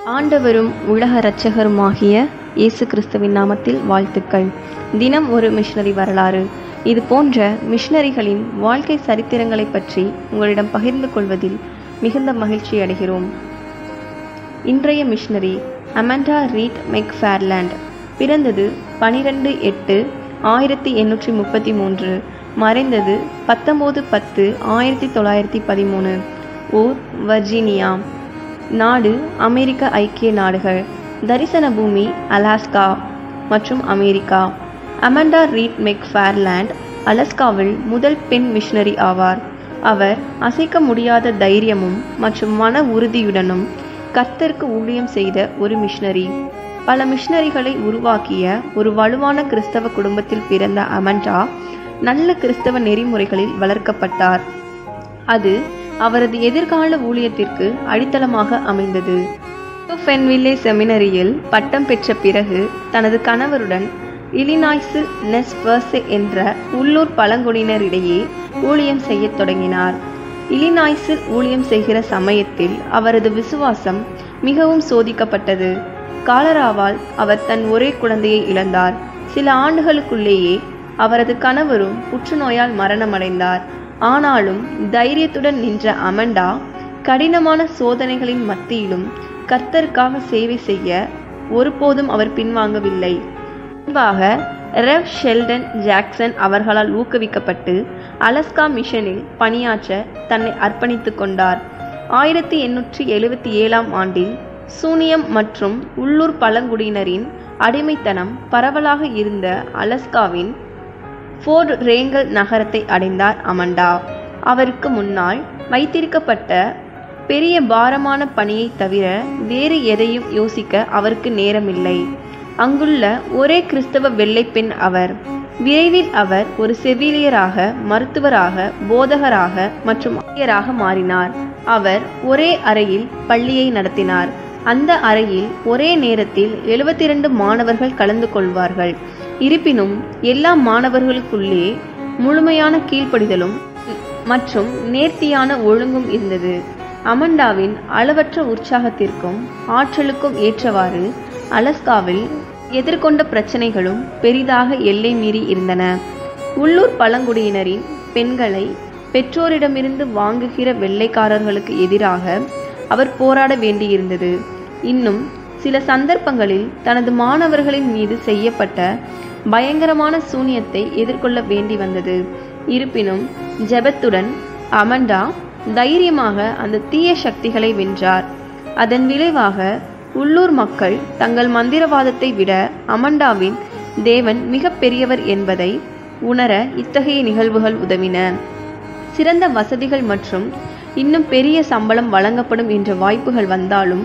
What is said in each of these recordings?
ஆண்டவரும் உலக இரட்சகருமாகிய இயேசு கிறிஸ்துவின் நாமத்தில் வாழ்த்துக்கள் தினம் ஒரு மிஷனரி வரலாறு இது போன்ற மிஷனரிகளின் வாழ்க்கை சரித்திரங்களை பற்றி உங்களிடம் பகிர்ந்து கொள்வதில் மிகுந்த மகிழ்ச்சி அடைகிறோம் இன்றைய மிஷனரி அமண்டா ரீட் மெக்ஃபேர்லேண்ட் பிறந்தது பனிரெண்டு எட்டு ஆயிரத்தி எண்ணூற்றி முப்பத்தி மூன்று மறைந்தது பத்தொம்போது பத்து ஆயிரத்தி தொள்ளாயிரத்தி பதிமூணு ஊர் வர்ஜீனியா நாடு அமெரிக்க ஐக்கிய நாடுகள் தரிசன பூமி அலாஸ்கா மற்றும் அமெரிக்கா அமண்டா ரீட் மெக்ஃபேர்லேண்ட் அலஸ்காவில் முதல் பெண் மிஷனரி ஆவார் அவர் அசைக்க முடியாத தைரியமும் மற்றும் மன உறுதியுடனும் கர்த்தருக்கு ஊழியம் செய்த ஒரு மிஷனரி பல மிஷனரிகளை உருவாக்கிய ஒரு வலுவான கிறிஸ்தவ குடும்பத்தில் பிறந்த அமண்டா நல்ல கிறிஸ்தவ நெறிமுறைகளில் வளர்க்கப்பட்டார் அது அவரது எதிர்கால ஊழியத்திற்கு அடித்தளமாக அமைந்தது ஃபென்வில்லே செமினரியில் பட்டம் பெற்ற பிறகு தனது கணவருடன் இலினாய்ஸு நெஸ்பர்ஸே என்ற உள்ளூர் பழங்குடியினரிடையே ஊழியம் செய்யத் தொடங்கினார் இலினாய்ஸில் ஊழியம் செய்கிற சமயத்தில் அவரது விசுவாசம் மிகவும் சோதிக்கப்பட்டது காலராவால் அவர் தன் ஒரே குழந்தையை இழந்தார் சில ஆண்டுகளுக்குள்ளேயே அவரது கணவரும் புற்றுநோயால் மரணமடைந்தார் ஆனாலும் தைரியத்துடன் நின்ற அமண்டா கடினமான சோதனைகளின் மத்தியிலும் கர்த்தருக்காக சேவை செய்ய ஒருபோதும் அவர் பின்வாங்கவில்லை முன்பாக ரெவ் ஷெல்டன் ஜாக்சன் அவர்களால் ஊக்குவிக்கப்பட்டு அலஸ்கா மிஷனில் பணியாற்ற தன்னை அர்ப்பணித்து கொண்டார் ஆயிரத்தி எண்ணூற்றி எழுபத்தி ஏழாம் ஆண்டில் சூனியம் மற்றும் உள்ளூர் பழங்குடியினரின் அடிமைத்தனம் பரவலாக இருந்த அலஸ்காவின் ஃபோர்ட் ரேங்கல் நகரத்தை அடைந்தார் அமண்டா அவருக்கு முன்னால் வைத்திருக்கப்பட்ட பெரிய பாரமான பணியை தவிர வேறு எதையும் யோசிக்க அவருக்கு நேரமில்லை அங்குள்ள ஒரே கிறிஸ்தவ வெள்ளை பெண் அவர் விரைவில் அவர் ஒரு செவிலியராக மருத்துவராக போதகராக மற்றும் ஆசிரியராக மாறினார் அவர் ஒரே அறையில் பள்ளியை நடத்தினார் அந்த அறையில் ஒரே நேரத்தில் எழுபத்தி இரண்டு மாணவர்கள் கலந்து கொள்வார்கள் இருப்பினும் எல்லா மாணவர்களுக்குள்ளே முழுமையான கீழ்ப்படிதலும் மற்றும் நேர்த்தியான ஒழுங்கும் இருந்தது அமண்டாவின் அளவற்ற உற்சாகத்திற்கும் ஆற்றலுக்கும் ஏற்றவாறு அலஸ்காவில் எதிர்கொண்ட பிரச்சனைகளும் பெரிதாக எல்லை மீறி இருந்தன உள்ளூர் பழங்குடியினரின் பெண்களை பெற்றோரிடமிருந்து வாங்குகிற வெள்ளைக்காரர்களுக்கு எதிராக அவர் போராட வேண்டியிருந்தது இன்னும் சில சந்தர்ப்பங்களில் தனது மாணவர்களின் மீது செய்யப்பட்ட பயங்கரமான சூனியத்தை எதிர்கொள்ள வேண்டி வந்தது இருப்பினும் ஜெபத்துடன் அமண்டா தைரியமாக அந்த தீய சக்திகளை வென்றார் அதன் விளைவாக உள்ளூர் மக்கள் தங்கள் மந்திரவாதத்தை விட அமண்டாவின் தேவன் மிக பெரியவர் என்பதை உணர இத்தகைய நிகழ்வுகள் உதவின சிறந்த வசதிகள் மற்றும் இன்னும் பெரிய சம்பளம் வழங்கப்படும் என்ற வாய்ப்புகள் வந்தாலும்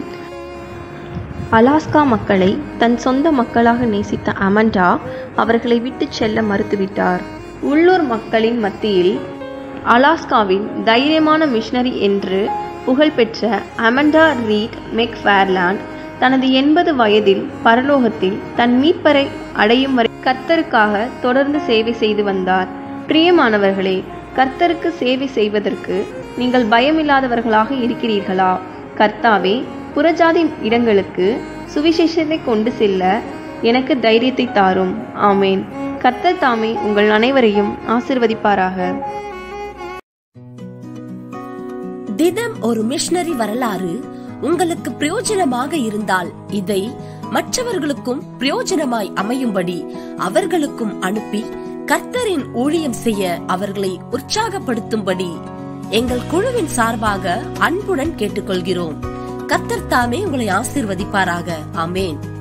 அலாஸ்கா மக்களை தன் சொந்த மக்களாக நேசித்த அமண்டா அவர்களை விட்டு செல்ல மறுத்துவிட்டார் உள்ளூர் மக்களின் மத்தியில் அலாஸ்காவின் தைரியமான மிஷனரி என்று புகழ்பெற்ற அமண்டா ரீட் மெக்ஃபேர்லாண்ட் தனது எண்பது வயதில் பரலோகத்தில் தன் மீட்பரை அடையும் வரை கர்த்தருக்காக தொடர்ந்து சேவை செய்து வந்தார் பிரியமானவர்களே கர்த்தருக்கு சேவை செய்வதற்கு நீங்கள் பயமில்லாதவர்களாக இருக்கிறீர்களா கர்த்தாவே புறஜாதி இடங்களுக்கு சுவிசேஷத்தை கொண்டு செல்ல எனக்கு தைரியத்தை தாரும் ஆமேன் கர்த்தர் தாமே உங்கள் அனைவரையும் ஆசிர்வதிப்பாராக தினம் ஒரு மிஷனரி வரலாறு உங்களுக்கு பிரயோஜனமாக இருந்தால் இதை மற்றவர்களுக்கும் பிரயோஜனமாய் அமையும்படி அவர்களுக்கும் அனுப்பி கர்த்தரின் ஊழியம் செய்ய அவர்களை உற்சாகப்படுத்தும்படி எங்கள் குழுவின் சார்பாக அன்புடன் கேட்டுக்கொள்கிறோம் கர்த்தர் தாமே உங்களை ஆசிர்வதிப்பாராக ஆமேன்